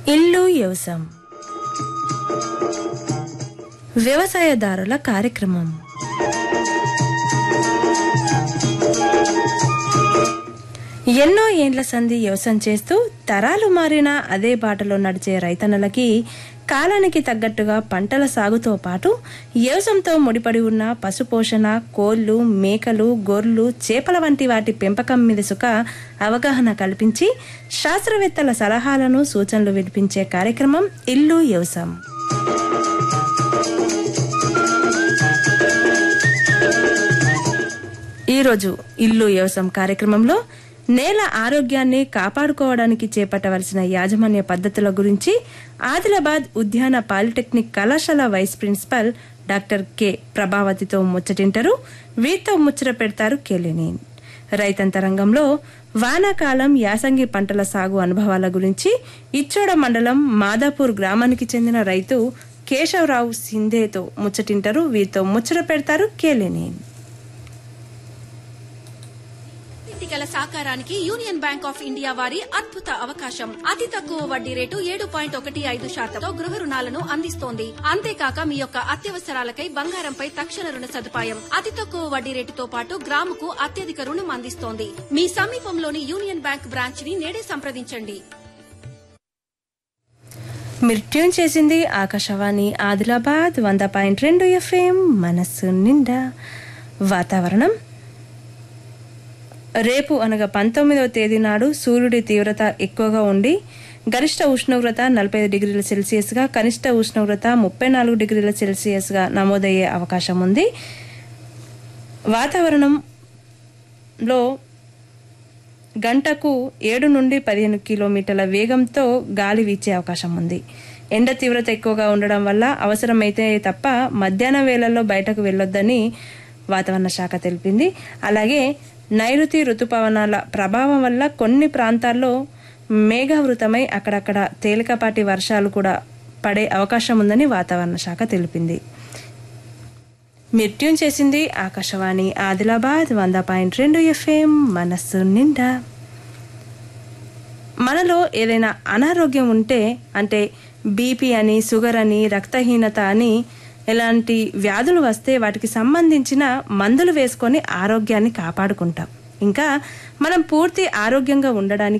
ఇల్లు వ్యవసాయం వ్యవసాయదారుల కార్యక్రమం ఎన్నో ఏండ్ల సంధి వ్యవసాయం చేస్తూ తరాలు మారినా అదే బాటలో నడిచే రైతన్నలకి కాలానికి తగ్గట్టుగా పంటల సాగుతో పాటు వ్యవసాయంతో ముడిపడి ఉన్న పశుపోషణ కోళ్లు మేకలు గొర్రెలు చేపల వంటి వాటి పెంపకం మీద సుఖ అవగాహన కల్పించి శాస్త్రవేత్తల సలహాలను సూచనలు వినిపించే కార్యక్రమం ఇల్లు వ్యవసాయం ఈరోజు ఇల్లు వ్యవసాయం కార్యక్రమంలో నేల ఆరోగ్యాన్ని కాపాడుకోవడానికి చేపట్టవలసిన యాజమాన్య పద్ధతుల గురించి ఆదిలాబాద్ ఉద్యాన పాలిటెక్నిక్ కళాశాల వైస్ ప్రిన్సిపల్ డాక్టర్ కె ప్రభావతితో ముచ్చటింటారు వీరితో ముచ్చట పెడతారు కెలిని రైతంతరంగంలో వానాకాలం యాసంగి పంటల సాగు అనుభవాల గురించి ఇచ్చోడ మండలం మాదాపూర్ గ్రామానికి చెందిన రైతు కేశవరావు సింధేతో ముచ్చటింటారు వీరితో ముచ్చట పెడతారు కేలేని గల సాకారానికి యూనియన్ బ్యాంక్ ఆఫ్ ఇండియా వారి అద్భుత అవకాశం అతి తక్కువ వడ్డీ రేటు ఏడు పాయింట్ ఒకటి ఐదు శాతంతో గృహ రుణాలను అందిస్తోంది అంతేకాక మీ యొక్క అత్యవసరాలకై బంగారంపై తక్షణ రుణ సదుపాయం అతి తక్కువ వడ్డీ రేటుతో పాటు గ్రాముకు అత్యధిక రుణం అందిస్తోంది మీ సమీపంలోని యూనియన్ బ్యాంక్ బ్రాంచ్ ని నేడే సంప్రదించండి మీరు ట్యూన్ చేసింది ఆకాశవాణి ఆదిలాబాద్ వంద పాయింట్ రెండు ఎఫ్ఎం మనస్సు నిండా వాతావరణం రేపు అనగా పంతొమ్మిదవ తేదీ నాడు సూర్యుడి తీవ్రత ఎక్కువగా ఉండి గరిష్ట ఉష్ణోగ్రత నలభై ఐదు డిగ్రీల సెల్సియస్గా కనిష్ట ఉష్ణోగ్రత ముప్పై నాలుగు డిగ్రీల సెల్సియస్గా నమోదయ్యే అవకాశం ఉంది వాతావరణంలో గంటకు ఏడు నుండి పదిహేను కిలోమీటర్ల వేగంతో గాలి వీచే అవకాశం ఉంది ఎండ తీవ్రత ఎక్కువగా ఉండడం వల్ల అవసరమైతే తప్ప మధ్యాహ్నం వేళల్లో బయటకు వెళ్ళొద్దని వాతావరణ శాఖ తెలిపింది అలాగే నైరుతి ఋతుపవనాల ప్రభావం వల్ల కొన్ని ప్రాంతాల్లో మేఘావృతమై అక్కడక్కడ తేలికపాటి వర్షాలు కూడా పడే అవకాశం ఉందని వాతావరణ శాఖ తెలిపింది మీరు ట్యూన్ చేసింది ఆకాశవాణి ఆదిలాబాద్ వంద పాయింట్ రెండు ఎఫ్ఎం మనస్సు నిండా మనలో ఏదైనా అనారోగ్యం ఉంటే అంటే బీపీ అని షుగర్ అని రక్తహీనత అని ఇలాంటి వ్యాధులు వస్తే వాటికి సంబంధించిన మందులు వేసుకొని ఆరోగ్యాన్ని కాపాడుకుంటాం ఇంకా మనం పూర్తి ఆరోగ్యంగా ఉండడానికి